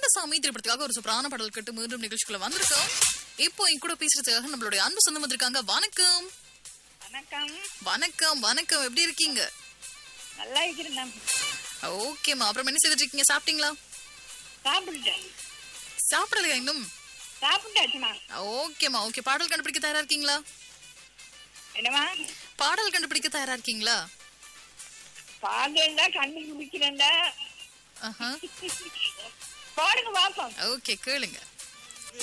கந்தசாமி திரைப்படத்துக்காக ஒரு சூப்பரான பாடல் கேட்டு மீண்டும் நிகழ்ச்சிக்குள்ள வந்திருக்கோம் இப்போ என் கூட பேசுறதுக்காக நம்மளுடைய அன்பு சொந்தம் வந்திருக்காங்க வணக்கம் வணக்கம் வணக்கம் வணக்கம் எப்படி இருக்கீங்க நல்லா இருக்கிறேன் ஓகேம்மா அப்புறம் என்ன செய்துட்டு இருக்கீங்க சாப்பிட்டீங்களா சாப்பிட்டுட்டேன் சாப்பிடலையா இன்னும் சாப்பிட்டாச்சுமா ஓகேம்மா ஓகே பாடல் கண்டுபிடிக்க தயாரா இருக்கீங்களா என்னம்மா பாடல் கண்டுபிடிக்க தயாரா இருக்கீங்களா பாடுறா கண்ணு குடிக்கிறேன்டா ஆஹா பாடுங்க பாப்போம் ஓகே கேளுங்க